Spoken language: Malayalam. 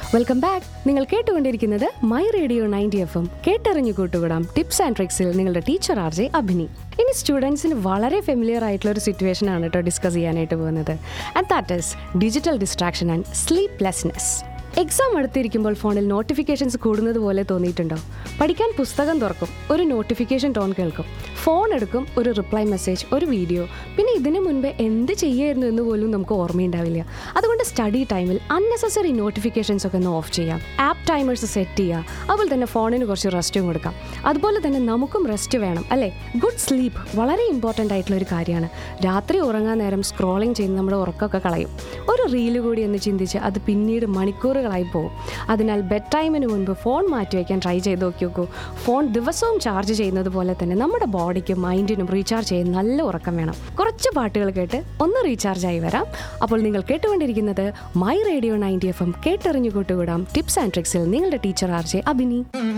വെൽക്കം ബാക്ക് നിങ്ങൾ കേട്ടുകൊണ്ടിരിക്കുന്നത് my radio ninety F M കേട്ടറിഞ്ഞു കൂട്ടുകൂടാം ടിപ്സ് ആൻഡ് ട്രിക്സിൽ നിങ്ങളുടെ ടീച്ചർ ആർ ജെ അഭിനി ഇനി സ്റ്റുഡൻസിന് വളരെ ഫെമിലിയർ ആയിട്ടുള്ള ഒരു സിറ്റുവേഷൻ ആണ് കേട്ടോ ഡിസ്കസ് ചെയ്യാനായിട്ട് പോകുന്നത് and that is digital distraction and sleeplessness exam അടുത്തിരിക്കുമ്പോൾ ഫോണിൽ നോട്ടിഫിക്കേഷൻസ് കൂടുന്നത് പോലെ തോന്നിയിട്ടുണ്ടോ പഠിക്കാൻ പുസ്തകം തുറക്കും ഒരു നോട്ടിഫിക്കേഷൻ ടോൺ കേൾക്കും ഫോൺ എടുക്കും ഒരു റിപ്ലൈ മെസ്സേജ് ഒരു വീഡിയോ പിന്നെ ഇതിനു മുൻപ് എന്ത് ചെയ്യായിരുന്നു എന്ന് പോലും നമുക്ക് ഓർമ്മയുണ്ടാവില്ല അതുകൊണ്ട് സ്റ്റഡി ടൈമിൽ അൺനെസസറി നോട്ടിഫിക്കേഷൻസ് ഒക്കെ ഒന്ന് ഓഫ് ചെയ്യാം ആപ്പ് ടൈമേഴ്സ് സെറ്റ് ചെയ്യുക അതുപോലെ തന്നെ ഫോണിന് കുറച്ച് റെസ്റ്റും കൊടുക്കാം അതുപോലെ തന്നെ നമുക്കും റെസ്റ്റ് വേണം അല്ലേ ഗുഡ് സ്ലീപ്പ് വളരെ ഇമ്പോർട്ടൻ്റ് ആയിട്ടുള്ള ഒരു കാര്യമാണ് രാത്രി ഉറങ്ങാൻ നേരം സ്ക്രോളിംഗ് ചെയ്ത് നമ്മുടെ ഉറക്കമൊക്കെ കളയും ഒരു റീല് കൂടി എന്ന് ചിന്തിച്ച് അത് പിന്നീട് മണിക്കൂറുകളായി പോകും അതിനാൽ ബെഡ് ടൈമിന് മുൻപ് ഫോൺ മാറ്റി വയ്ക്കാൻ ട്രൈ ചെയ്ത് നോക്കി നോക്കൂ ഫോൺ ദിവസവും ചാർജ് ചെയ്യുന്നത് പോലെ തന്നെ നമ്മുടെ ബോഡിക്കും മൈൻഡിനും റീചാർജ് ചെയ്യാൻ നല്ല ഉറക്കം വേണം കുറച്ച് പാട്ടുകൾ കേട്ട് ഒന്ന് റീചാർജ് ആയി വരാം അപ്പോൾ നിങ്ങൾ കേട്ടുകൊണ്ടിരിക്കുന്നത് my radio ninety F M കേട്ടറിഞ്ഞു കൂട്ടുകൂടാം ടിപ്സ് ആൻഡ് ട്രിക്സിൽ നിങ്ങളുടെ ടീച്ചർ ആർ ജെ അഭിനി